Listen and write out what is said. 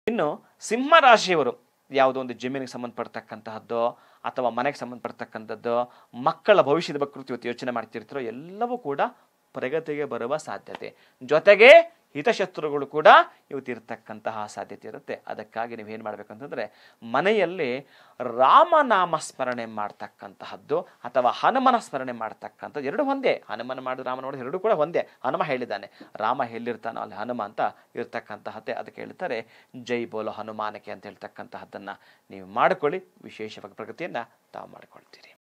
ಇನ್ನು ಸಿಂಹ ರಾಶಿಯವರು ಯಾವುದೋ ಒಂದು ಜಮೀನಿಗೆ ಸಂಬಂಧಪಡ್ತಕ್ಕಂತಹದ್ದು ಅಥವಾ ಮನೆಗೆ ಸಂಬಂಧಪಡ್ತಕ್ಕಂಥದ್ದು ಮಕ್ಕಳ ಭವಿಷ್ಯದ ಬಗ್ಗೆ ಕುರಿತು ಇವತ್ತು ಯೋಚನೆ ಮಾಡ್ತಿರ್ತೀರೋ ಎಲ್ಲವೂ ಕೂಡ ಪ್ರಗತಿಗೆ ಬರುವ ಸಾಧ್ಯತೆ ಜೊತೆಗೆ ಹಿತಶತ್ರುಗಳು ಕೂಡ ಇವತ್ತು ಇರತಕ್ಕಂತಹ ಸಾಧ್ಯತೆ ಇರುತ್ತೆ ಅದಕ್ಕಾಗಿ ನೀವು ಏನು ಮಾಡಬೇಕಂತಂದ್ರೆ ಮನೆಯಲ್ಲಿ ರಾಮನಾಮ ಸ್ಮರಣೆ ಮಾಡ್ತಕ್ಕಂತಹದ್ದು ಅಥವಾ ಹನುಮನ ಸ್ಮರಣೆ ಮಾಡ್ತಕ್ಕಂಥದ್ದು ಎರಡು ಒಂದೇ ಹನುಮನ ಮಾಡಿದ ರಾಮ ನೋಡಿದ ಎರಡು ಕೂಡ ಒಂದೇ ಹನುಮ ಹೇಳಿದ್ದಾನೆ ರಾಮ ಎಲ್ಲಿರ್ತಾನೋ ಅಲ್ಲಿ ಹನುಮ ಅಂತ ಇರ್ತಕ್ಕಂತಹದ್ದೇ ಅದಕ್ಕೆ ಹೇಳ್ತಾರೆ ಜೈ ಬೋಲೋ ಹನುಮಾನಕ್ಕೆ ಅಂತ ಹೇಳ್ತಕ್ಕಂತಹದ್ದನ್ನು ನೀವು ಮಾಡಿಕೊಳ್ಳಿ ವಿಶೇಷವಾಗಿ ಪ್ರಗತಿಯನ್ನು ತಾವು ಮಾಡಿಕೊಳ್ತೀರಿ